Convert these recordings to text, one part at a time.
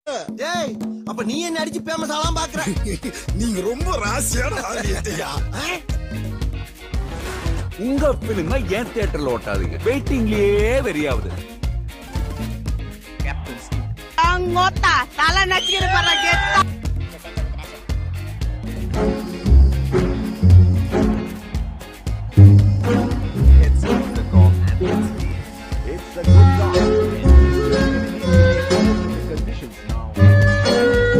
டேய் அப்ப நீ என்ன அடிச்சு ஃபேமஸ் ஆலாம் பாக்குற நீங்க ரொம்ப ராசியான ஆதியத்தையா உங்க பிலிம் ஏன் தியேட்டர்ல ஓட்டாதீங்க வெயிட்டிங்லயே வெறியாவது Anggota, salah nakir para kita. It's the call and it's It's a good song. The conditions now.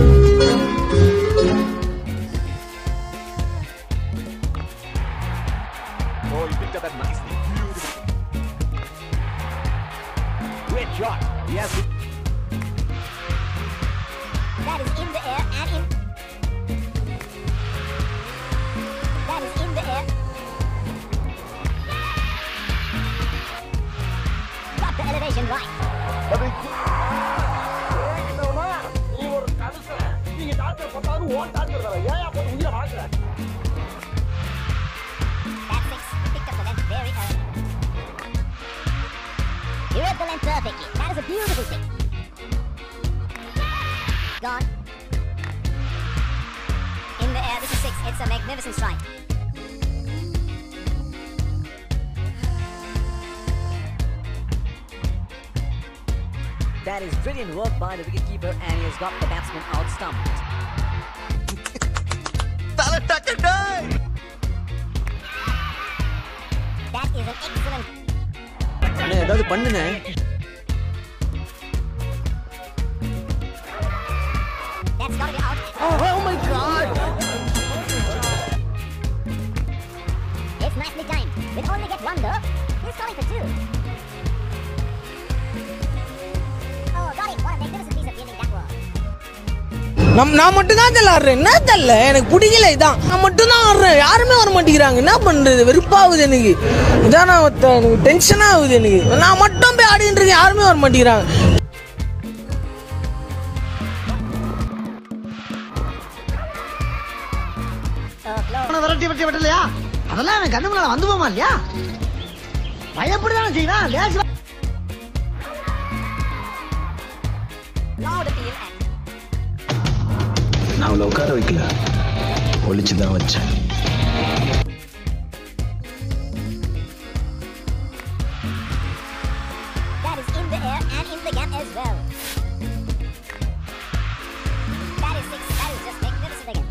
Oh, he picked up that nicely. Beautiful. Great shot. He has it. That is in the air and in. That is in the air. Got the elevation right. That six picked up the length very early. You read the length perfectly. That is a beautiful six. Gone. In the air, this is six. It's a magnificent strike. That is brilliant work by the wicketkeeper and he has got the batsman out stumped. That is an excellent. ஏதாவது பண்ணுங்க That's got to be out. Oh my god It's nicely timed. We'll only get one though. He's calling for two. Oh, got it. What a magnificent piece of fielding that was. நம் நான் மட்டும் தான் தெரியல ஆடுறேன் என்ன தெரியல எனக்கு பிடிக்கல இதான் நான் மட்டும் தான் ஆடுறேன் யாருமே வர மாட்டேங்கிறாங்க என்ன பண்றது வெறுப்பாகுது எனக்கு இதான் நான் ஒத்த- எனக்கு டென்ஷன் ஆகுது எனக்கு நான் மட்டும் போய் ஆடிட்டு இருக்கேன் யாருமே வர மாட்டேங்கிறாங்க விரட்டி விரட்டி விட்டலையா அதெல்லாம் எனக்கு கண்ணு முன்னால வந்து போமா இல்லையா பயப்படிதானே செய்யலாம் லேசு Loud appeal and நான் அவளை உட்கார வைக்கல ஒளிச்சு தான் வச்சேன் that is in the air and in the gap as well. That is six. That is just magnificent again.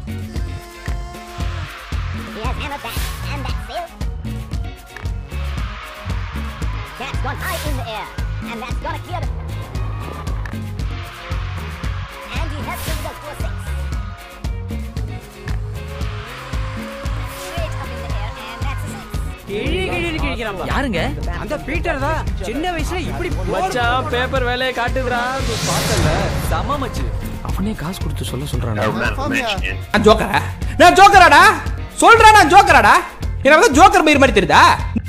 He has hammered that and that sailed. That's gone high in the air and that's gonna clear the. And he has filled up for six. Straight up in the air and that's a six. கிழி கிழி கிழிக்கிறான் யாருங்க அந்த Peter தான் சின்ன வயசுல இப்படி மச்சான் paper வேலையை காட்டுதுடா பார்த்தல சம மச்சு அவனே காசு கொடுத்து சொல்ல சொல்றான் நான் ஜோக்கரா நான் ஜோக்கராடா சொல்றா நான் ஜோக்கராடா எனக்கு வந்து ஜோக்கர் மயிர் மாதிரி தெரியுதா